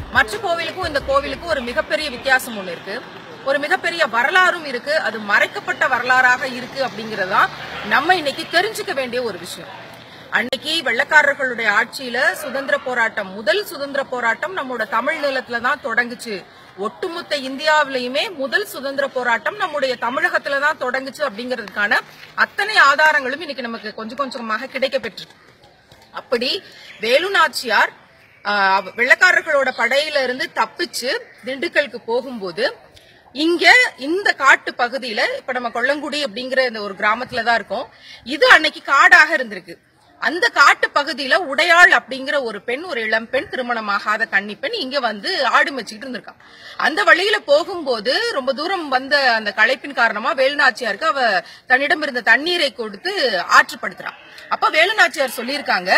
மற்ற கோவிலுக்கும் இந்த கோவிலுக்கும் ஒரு மிகப்பெரிய வித்தியாசம் ஒண்ணு இருக்கு ஒரு மிகப்பெரிய வரலாறும் இருக்கு அது மறைக்கப்பட்ட வரலாறாக இருக்கு அப்படிங்கறதுதான் நம்ம இன்னைக்கு தெரிஞ்சுக்க வேண்டிய ஒரு விஷயம் அன்னைக்கு வெள்ளக்காரர்களுடைய ஆட்சியில சுதந்திர போராட்டம் முதல் சுதந்திர போராட்டம் நம்மளோட தமிழ் நிலத்துல தான் தொடங்குச்சு ஒட்டுமொத்த இந்தியாவிலையுமே முதல் சுதந்திர போராட்டம் நம்முடைய தமிழகத்துல தான் தொடங்குச்சு அப்படிங்கிறதுக்கான அத்தனை ஆதாரங்களும் இன்னைக்கு நமக்கு கொஞ்சம் கொஞ்சமாக கிடைக்க பெற்றிருக்கு அப்படி வேலு நாச்சியார் ஆஹ், வெள்ளக்காரர்களோட படையில இருந்து தப்பிச்சு திண்டுக்கலுக்கு போகும்போது இங்க இந்த காட்டு பகுதியில இப்ப நம்ம கொல்லங்குடி அப்படிங்கிற இந்த ஒரு கிராமத்துல தான் இருக்கோம் இது அன்னைக்கு காடாக இருந்திருக்கு அந்த காட்டு பகுதியில உடையாள் அப்படிங்கிற ஒரு பெண் ஒரு இளம் பெண் திருமணமாகாத கன்னி பெண் இங்க வந்து ஆடு மேய்ச்சிட்டு இருந்திருக்கா அந்த வழியில போகும்போது ரொம்ப தூரம் வந்த அந்த களைப்பின் காரணமா வேலுநாச்சியாருக்கு அவ தன்னிடம் இருந்த தண்ணீரை கொடுத்து ஆற்றுப்படுத்துறா அப்ப வேலுநாச்சியார் சொல்லியிருக்காங்க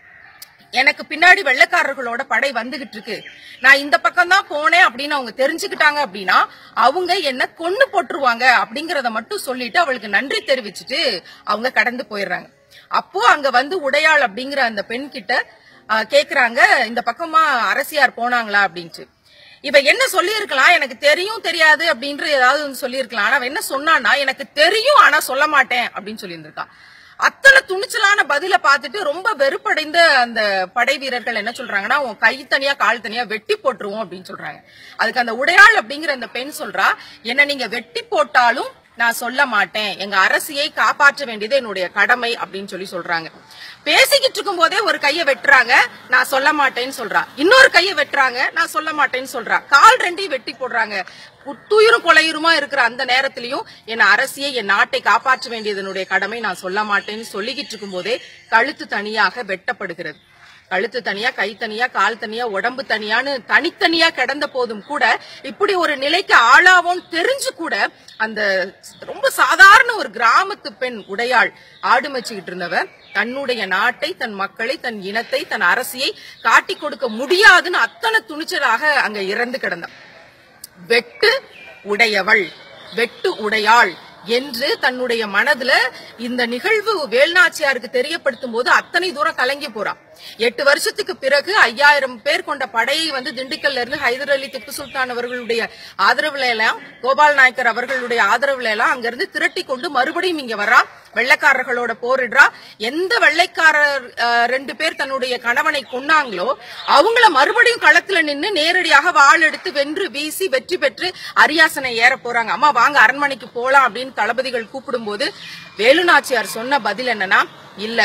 எனக்கு பின்னாடி வெள்ளைக்காரர்களோட படை வந்துகிட்டு இருக்கு நான் இந்த பக்கம் தான் போனேன் அப்படின்னு அவங்க தெரிஞ்சுக்கிட்டாங்க அப்படின்னா அவங்க என்ன கொன்னு போட்டுருவாங்க அப்படிங்கறத மட்டும் சொல்லிட்டு அவளுக்கு நன்றி தெரிவிச்சுட்டு அவங்க கடந்து போயிடுறாங்க அப்போ அங்க வந்து உடையாள் அப்படிங்கிற அந்த பெண் கிட்ட ஆஹ், கேக்குறாங்க இந்த பக்கமா அரசியார் போனாங்களா அப்படின்ட்டு இவ என்ன சொல்லியிருக்கலாம் எனக்கு தெரியும் தெரியாது அப்படின்ற ஏதாவது வந்து சொல்லியிருக்கலாம் ஆனா அவ என்ன சொன்னான்னா எனக்கு தெரியும் ஆனா சொல்ல மாட்டேன் அப்படின்னு சொல்லியிருந்திருக்கா அத்தனை துணிச்சலான பதில பார்த்துட்டு ரொம்ப வெறுப்படைந்த அந்த படை வீரர்கள் என்ன சொல்றாங்கன்னா உன் கை தனியா கால் தனியா வெட்டி போட்டுருவோம் அப்படின்னு சொல்றாங்க அதுக்கு அந்த உடையாள் அப்படிங்கிற அந்த பெண் சொல்றா என்ன நீங்க வெட்டி போட்டாலும் நான் சொல்ல மாட்டேன் எங்க அரசியை காப்பாற்ற வேண்டியது என்னுடைய கடமை அப்படின்னு சொல்லி சொல்றாங்க பேசிக்கிட்டு இருக்கும் போதே ஒரு கைய வெட்டுறாங்க நான் சொல்ல மாட்டேன்னு சொல்றா இன்னொரு கைய வெட்டுறாங்க நான் சொல்ல மாட்டேன்னு சொல்றா கால் ரெண்டையும் வெட்டி போடுறாங்க புத்துயிரும் கொலையுருமா இருக்கிற அந்த நேரத்திலையும் என் அரசியை என் நாட்டை காப்பாற்ற வேண்டியது என்னுடைய கடமை நான் சொல்ல மாட்டேன்னு சொல்லிக்கிட்டு இருக்கும் போதே கழுத்து தனியாக வெட்டப்படுகிறது கழுத்து தனியா கை தனியா கால் தனியா உடம்பு தனியான்னு தனித்தனியா கிடந்த போதும் கூட இப்படி ஒரு நிலைக்கு ஆளாவோம் தெரிஞ்சு கூட அந்த ரொம்ப சாதாரண ஒரு கிராமத்து பெண் உடையாள் ஆடு மேய்ச்சிக்கிட்டு இருந்தவ தன்னுடைய நாட்டை தன் மக்களை தன் இனத்தை தன் அரசியை காட்டி கொடுக்க முடியாதுன்னு அத்தனை துணிச்சலாக அங்க இறந்து கிடந்தான் வெட்டு உடையவள் வெட்டு உடையாள் என்று தன்னுடைய மனதுல இந்த நிகழ்வு வேல்நாச்சியாருக்கு தெரியப்படுத்தும் போது அத்தனை தூரம் கலங்கி போறான் எட்டு வருஷத்துக்கு பிறகு ஐயாயிரம் பேர் கொண்ட படையை வந்து திண்டுக்கல்ல இருந்து ஹைதர் அலி திப்பு சுல்தான் அவர்களுடைய ஆதரவுல எல்லாம் கோபால் நாயக்கர் அவர்களுடைய ஆதரவுல எல்லாம் அங்கிருந்து திரட்டி கொண்டு மறுபடியும் இங்க வர்றா வெள்ளைக்காரர்களோட போரிடுறா எந்த வெள்ளைக்காரர் அஹ், ரெண்டு பேர் தன்னுடைய கணவனை கொன்னாங்களோ அவங்கள மறுபடியும் களத்துல நின்னு நேரடியாக வாள் எடுத்து வென்று வீசி வெற்றி பெற்று அரியாசனை ஏற போறாங்க அம்மா வாங்க அரண்மனைக்கு போலாம் அப்படின்னு தளபதிகள் கூப்பிடும்போது வேலுநாச்சியார் சொன்ன பதில் என்னன்னா இல்ல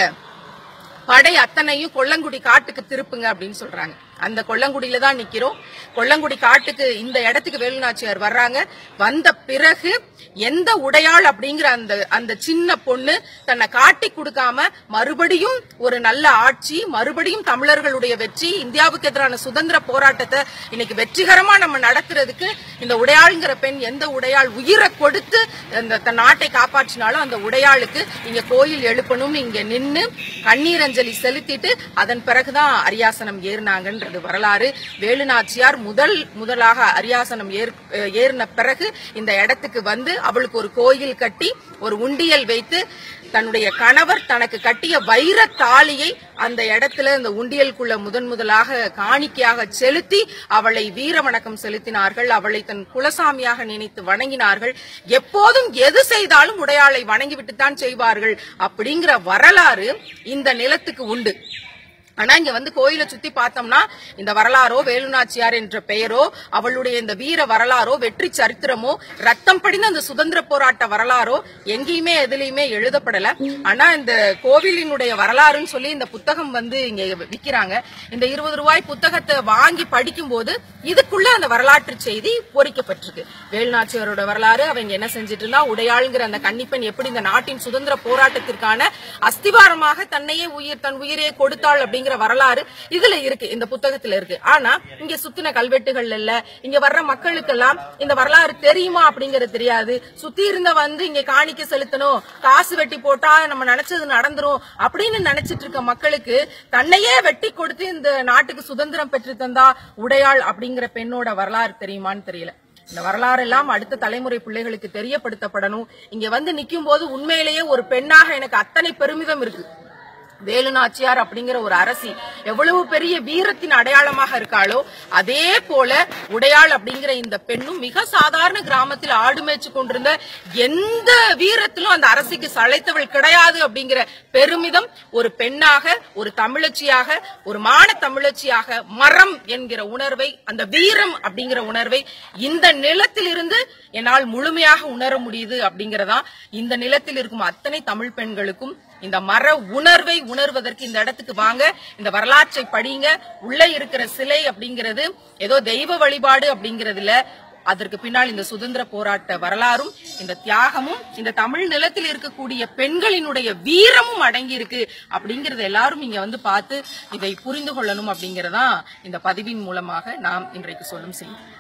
படை அத்தனையும் கொல்லங்குடி காட்டுக்கு திருப்புங்க அப்படின்னு சொல்றாங்க அந்த கொல்லங்குடியில தான் நிக்கிறோம் கொல்லங்குடி காட்டுக்கு இந்த இடத்துக்கு வேலுநாச்சியார் வர்றாங்க வந்த பிறகு எந்த உடையாள் அப்படிங்கிற அந்த அந்த சின்ன பொண்ணு தன்னை காட்டி கொடுக்காம மறுபடியும் ஒரு நல்ல ஆட்சி மறுபடியும் தமிழர்களுடைய வெற்றி இந்தியாவுக்கு எதிரான சுதந்திர போராட்டத்தை இன்னைக்கு வெற்றிகரமா நம்ம நடத்துறதுக்கு இந்த உடையாளுங்கிற பெண் எந்த உடையாள் உயிரை கொடுத்து அந்த தன் நாட்டை காப்பாற்றினாலும் அந்த உடையாளுக்கு இங்க கோயில் எழுப்பணும்னு இங்க நின்னு கண்ணீரஞ்சலி செலுத்திட்டு அதன் பிறகுதான் அரியாசனம் ஏறினாங்கன்றது வரலாறு வேலுநாச்சியார் முதல் முதலாக அரியாசனம் ஏற் ஏறின பிறகு இந்த இடத்துக்கு வந்து அவளுக்கு ஒரு கோயில் கட்டி ஒரு உண்டியல் வைத்து தன்னுடைய கணவர் தனக்கு கட்டிய வைர தாலியை அந்த இடத்துல இந்த உண்டியலுக்குள்ள முதன் முதலாக காணிக்கையாக செலுத்தி அவளை வீர வணக்கம் செலுத்தினார்கள் அவளை தன் குலசாமியாக நினைத்து வணங்கினார்கள் எப்போதும் எது செய்தாலும் உடையாளை வணங்கிவிட்டுத்தான் செய்வார்கள் அப்படிங்கிற வரலாறு இந்த நிலத்துக்கு உண்டு ஆனா இங்க வந்து கோயிலை சுத்தி பார்த்தோம்னா இந்த வரலாறோ வேலுநாச்சியார் என்ற பெயரோ அவளுடைய இந்த வீர வரலாறோ வெற்றி சரித்திரமோ ரத்தம் படிந்த அந்த சுதந்திர போராட்ட வரலாறோ எங்கேயுமே எதுலயுமே எழுதப்படல ஆனா இந்த கோவிலினுடைய வரலாறுன்னு சொல்லி இந்த புத்தகம் வந்து இங்க விக்கிறாங்க இந்த இருபது ரூபாய் புத்தகத்தை வாங்கி படிக்கும் போது இதுக்குள்ள அந்த வரலாற்று செய்தி பொறிக்கப்பட்டிருக்கு வேலுநாச்சியாரோட வரலாறு அவங்க என்ன செஞ்சுட்டு இருந்தா உடையாளுங்கிற அந்த கன்னிப்பெண் எப்படி இந்த நாட்டின் சுதந்திர போராட்டத்திற்கான அஸ்திவாரமாக தன்னையே உயிர் தன் உயிரையே கொடுத்தாள் அப்படிங்கிற வரலாறு இதுல இருக்கு இந்த புத்தகத்துல இருக்கு ஆனா இங்க சுத்தின கல்வெட்டுகள் இல்ல இங்க வர்ற மக்களுக்கெல்லாம் இந்த வரலாறு தெரியுமா அப்படிங்கறது தெரியாது சுத்தி இருந்த வந்து இங்க காணிக்க செலுத்தணும் காசு வெட்டி போட்டா நம்ம நினைச்சது நடந்துரும் அப்படின்னு நினைச்சிட்டு இருக்க மக்களுக்கு தன்னையே வெட்டி கொடுத்து இந்த நாட்டுக்கு சுதந்திரம் பெற்று தந்தா உடையாள் அப்படிங்கிற பெண்ணோட வரலாறு தெரியுமான்னு தெரியல இந்த வரலாறு எல்லாம் அடுத்த தலைமுறை பிள்ளைகளுக்கு தெரியப்படுத்தப்படணும் இங்க வந்து நிக்கும் போது உண்மையிலேயே ஒரு பெண்ணாக எனக்கு அத்தனை பெருமிதம் இருக்கு வேலு நாச்சியார் அப்படிங்கிற ஒரு அரசி எவ்வளவு பெரிய வீரத்தின் அடையாளமாக இருக்காளோ அதே போல உடையாள் அப்படிங்கிற இந்த பெண்ணும் மிக சாதாரண கிராமத்தில் ஆடு மேய்ச்சு கொண்டிருந்த எந்த வீரத்திலும் அந்த அரசிக்கு சளைத்தவள் கிடையாது அப்படிங்கிற பெருமிதம் ஒரு பெண்ணாக ஒரு தமிழச்சியாக ஒரு மான தமிழச்சியாக மரம் என்கிற உணர்வை அந்த வீரம் அப்படிங்கிற உணர்வை இந்த நிலத்திலிருந்து என்னால் முழுமையாக உணர முடியுது அப்படிங்கறதா இந்த நிலத்தில் இருக்கும் அத்தனை தமிழ் பெண்களுக்கும் இந்த மர உணர்வை உணர்வதற்கு இந்த இடத்துக்கு வாங்க இந்த வரலாற்றை படிங்க உள்ள இருக்கிற சிலை அப்படிங்கிறது ஏதோ தெய்வ வழிபாடு அப்படிங்கறதுல அதற்கு பின்னால் இந்த சுதந்திர போராட்ட வரலாறும் இந்த தியாகமும் இந்த தமிழ் நிலத்தில் இருக்கக்கூடிய பெண்களினுடைய வீரமும் அடங்கி இருக்கு அப்படிங்கறத எல்லாரும் இங்க வந்து பார்த்து இதை புரிந்து கொள்ளணும் அப்படிங்கறதா இந்த பதிவின் மூலமாக நாம் இன்றைக்கு சொல்லும் செய்தி